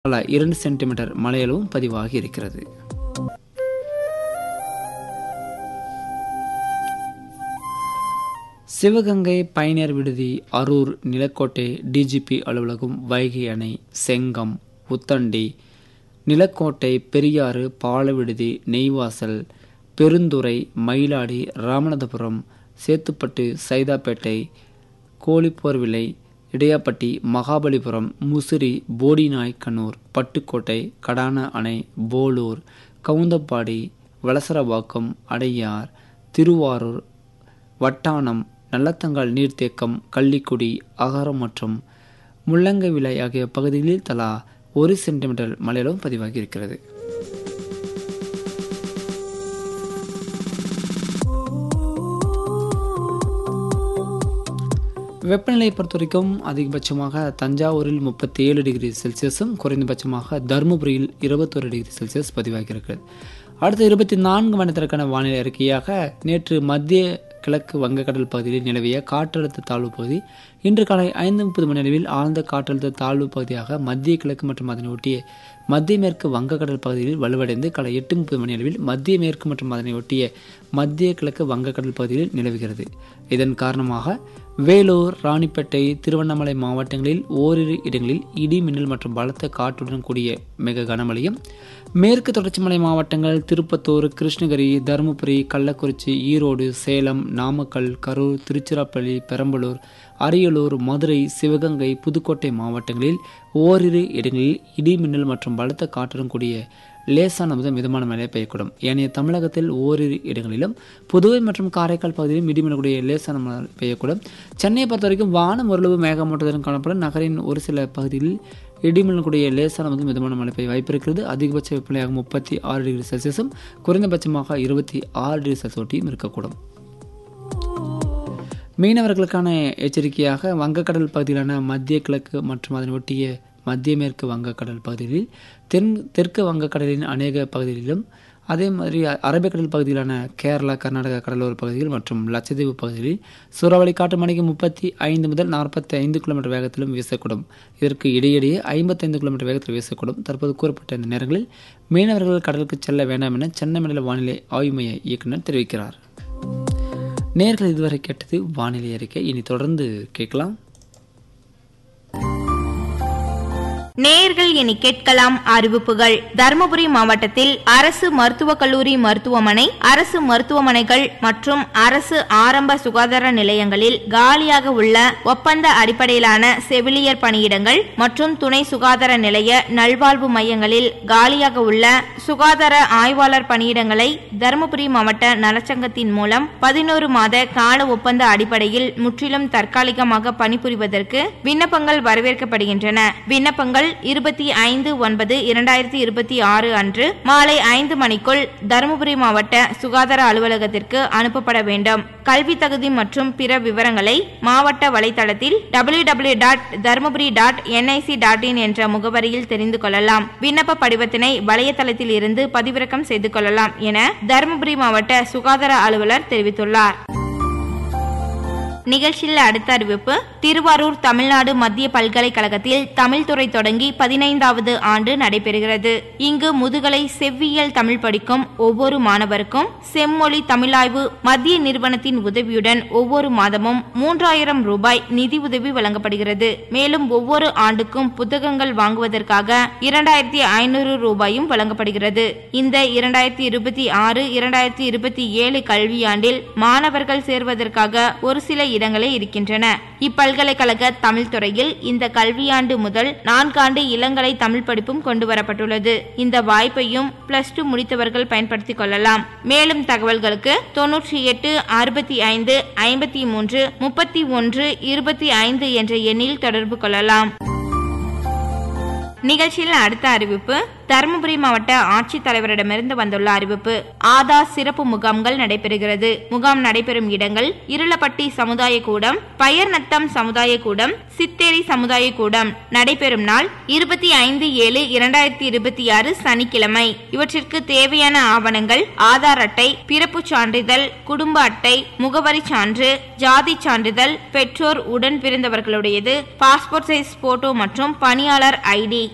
பல இரண்டு சென்டிமீட்டர் மழையளவும் பதிவாகி இருக்கிறது சிவகங்கை பயணியர் விடுதி அரூர் நிலக்கோட்டை டிஜிபி அலுவலகம் வைகை அணை செங்கம் உத்தண்டி நிலக்கோட்டை பெரியாறு பாலவிடுதி நெய்வாசல் பெருந்துறை மயிலாடி ராமநாதபுரம் சேத்துப்பட்டு சைதாப்பேட்டை கோழிப்போர்விலை இடையாப்பட்டி மகாபலிபுரம் முசிறி போடிநாய்க்கனூர் பட்டுக்கோட்டை கடான அணை போலூர் கவுந்தப்பாடி வலசரவாக்கம் அடையார் திருவாரூர் வட்டானம் நல்லத்தங்கால் நீர்த்தேக்கம் கள்ளிக்குடி அகரம் மற்றும் முள்ளங்கவிலை ஆகிய பகுதிகளில் தலா ஒரு சென்டிமீட்டர் மழையிலும் பதிவாகி இருக்கிறது வெப்பநிலையை பொறுத்த வரைக்கும் அதிகபட்சமாக தஞ்சாவூரில் முப்பத்தி ஏழு டிகிரி செல்சியஸும் குறைந்தபட்சமாக தருமபுரியில் இருபத்தொரு டிகிரி செல்சியஸ் பதிவாகி இருக்கிறது அடுத்த இருபத்தி நான்கு மணி நேரத்திற்கான வானிலை அறிக்கையாக நேற்று மத்திய கிழக்கு வங்கக்கடல் பகுதியில் நிலவிய காற்றழுத்த தாழ்வு பகுதி இன்று காலை ஐந்து முப்பது மணி அளவில் ஆழ்ந்த காற்றழுத்த தாழ்வு பகுதியாக மத்திய கிழக்கு மற்றும் அதனை ஒட்டிய மத்திய மேற்கு வங்கக்கடல் பகுதியில் வலுவடைந்து காலை எட்டு முப்பது மணி அளவில் மத்திய மேற்கு மற்றும் அதனை ஒட்டிய மத்திய கிழக்கு வங்கக்கடல் பகுதியில் நிலவுகிறது இதன் காரணமாக வேலூர் ராணிப்பேட்டை திருவண்ணாமலை மாவட்டங்களில் ஓரிரு இடங்களில் இடி மின்னல் மற்றும் பலத்த காற்றுடன் கூடிய மிக கனமழையும் மேற்கு தொடர்ச்சி மலை மாவட்டங்கள் திருப்பத்தூர் கிருஷ்ணகிரி தருமபுரி கள்ளக்குறிச்சி ஈரோடு சேலம் நாமக்கல் கரூர் திருச்சிராப்பள்ளி பெரம்பலூர் அரியலூர் மதுரை சிவகங்கை புதுக்கோட்டை மாவட்டங்களில் ஓரிரு இடங்களில் இடி மின்னல் மற்றும் பலத்த காற்றுடன் கூடிய லேசான முதல் மிதமான மழை பெய்யக்கூடும் ஏனைய தமிழகத்தில் ஓரிரு இடங்களிலும் புதுவை மற்றும் காரைக்கால் பகுதியிலும் இடிமின்னக்கூடிய லேசான மழை பெய்யக்கூடும் சென்னையை பொறுத்த வரைக்கும் வானம் ஓரளவு மேகமூட்டத்துடன் காணப்படும் நகரின் ஒரு சில பகுதிகளில் இடிமின்னக்கூடிய லேசான முதல் மிதமான மழை பெய்ய வாய்ப்பு இருக்கிறது அதிகபட்ச வெப்பநிலையாக முப்பத்தி ஆறு டிகிரி செல்சியஸும் குறைந்தபட்சமாக இருபத்தி ஆறு டிகிரி செல்சியஸ் ஒட்டியும் இருக்கக்கூடும் மீனவர்களுக்கான எச்சரிக்கையாக வங்கக்கடல் பகுதியிலான மத்திய கிழக்கு மற்றும் அதனை ஒட்டிய மத்திய மேற்கு வங்கக்கடல் பகுதிகளில் தென் தெற்கு வங்கக்கடலின் அநேக பகுதிகளிலும் அதே மாதிரி அரபிக்கடல் பகுதியிலான கேரளா கர்நாடகா கடலோர பகுதிகள் மற்றும் லட்சத்தீவு பகுதிகளில் சூறாவளி காற்று மணிக்கு முப்பத்தி ஐந்து முதல் நாற்பத்தி ஐந்து கிலோமீட்டர் வேகத்திலும் வீசக்கூடும் இதற்கு இடையிடையே ஐம்பத்தைந்து கிலோமீட்டர் வேகத்தில் வீசக்கூடும் தற்போது கூறப்பட்ட இந்த நேரங்களில் மீனவர்கள் கடலுக்கு செல்ல வேண்டாம் என சென்னை மண்டல வானிலை ஆய்வு மைய இயக்குநர் தெரிவிக்கிறார் நேர்கள் இதுவரை கேட்டது வானிலை அறிக்கை இனி தொடர்ந்து கேட்கலாம் நேயர்கள் இனி கேட்கலாம் அறிவிப்புகள் தருமபுரி மாவட்டத்தில் அரசு மருத்துவக் கல்லூரி மருத்துவமனை அரசு மருத்துவமனைகள் மற்றும் அரசு ஆரம்ப சுகாதார நிலையங்களில் காலியாக உள்ள ஒப்பந்த அடிப்படையிலான செவிலியர் பணியிடங்கள் மற்றும் துணை சுகாதார நிலைய நல்வாழ்வு மையங்களில் காலியாக உள்ள சுகாதார ஆய்வாளர் பணியிடங்களை தருமபுரி மாவட்ட நலச்சங்கத்தின் மூலம் பதினோரு மாத கால ஒப்பந்த அடிப்படையில் முற்றிலும் தற்காலிகமாக பணிபுரிவதற்கு விண்ணப்பங்கள் வரவேற்கப்படுகின்றன விண்ணப்பங்கள் இருபத்தி ஐந்து ஒன்பது இரண்டாயிரத்தி இருபத்தி ஆறு அன்று மாலை ஐந்து மணிக்குள் தருமபுரி மாவட்ட சுகாதார அலுவலகத்திற்கு அனுப்பப்பட வேண்டும் கல்வி தகுதி மற்றும் பிற விவரங்களை மாவட்ட வலைதளத்தில் W W dot Dharmapuri dot NIC dot in என்ற முகவரியில் தெரிந்து கொள்ளலாம் விண்ணப்ப படிவத்தினை வலையதளத்தில் இருந்து பதிவிறக்கம் செய்து கொள்ளலாம் என தருமபுரி மாவட்ட சுகாதார அலுவலர் தெரிவித்துள்ளார் நிகழ்ச்சியில் அடுத்த அறிவிப்பு திருவாரூர் தமிழ்நாடு மத்திய பல்கலைக்கழகத்தில் தமிழ் துறை தொடங்கி பதினைந்தாவது ஆண்டு நடைபெறுகிறது இங்கு முதுகலை செவ்வியல் தமிழ் படிக்கும் ஒவ்வொரு மாணவருக்கும் செம்மொழி தமிழாய்வு மத்திய நிறுவனத்தின் உதவியுடன் ஒவ்வொரு மாதமும் மூன்றாயிரம் ரூபாய் நிதி உதவி வழங்கப்படுகிறது மேலும் ஒவ்வொரு ஆண்டுக்கும் புத்தகங்கள் வாங்குவதற்காக இரண்டாயிரத்தி ஐநூறு ரூபாயும் வழங்கப்படுகிறது இந்த இரண்டாயிரத்தி இருபத்தி ஆறு இரண்டாயிரத்தி இருபத்தி ஏழு கல்வியாண்டில் மாணவர்கள் சேர்வதற்காக ஒரு சில இடங்களே இருக்கின்றன இப்பல்கலைக்கழக தமிழ் துறையில் இந்த கல்வியாண்டு முதல் நான்காண்டு இளங்கலை தமிழ் படிப்பும் கொண்டு வரப்பட்டுள்ளது இந்த வாய்ப்பையும் பிளஸ் டூ முடித்தவர்கள் பயன்படுத்திக் கொள்ளலாம் மேலும் தகவல்களுக்கு தொன்னூற்றி எட்டு அறுபத்தி ஐந்து ஐம்பத்தி மூன்று முப்பத்தி ஒன்று இருபத்தி ஐந்து என்ற எண்ணில் தொடர்பு கொள்ளலாம் நிகழ்ச்சியில் அடுத்த அறிவிப்பு தருமபுரி மாவட்ட ஆட்சித்தலைவரிடமிருந்து வந்துள்ள அறிவிப்பு ஆதார் சிறப்பு முகாம்கள் நடைபெறுகிறது முகாம் நடைபெறும் இடங்கள் இருளப்பட்டி சமுதாய கூடம் பயர்நத்தம் சமுதாய கூடம் சித்தேரி சமுதாய கூடம் நடைபெறும் நாள் இருபத்தி ஐந்து ஏழு இரண்டாயிரத்தி இருபத்தி ஆறு சனிக்கிழமை இவற்றிற்கு தேவையான ஆவணங்கள் ஆதார் அட்டை பிறப்பு சான்றிதழ் குடும்ப அட்டை முகவரி சான்று ஜாதி சான்றிதழ் பெற்றோர் உடன் பிறந்தவர்களுடையது பாஸ்போர்ட் சைஸ் போட்டோ மற்றும் பணியாளர் ஐடி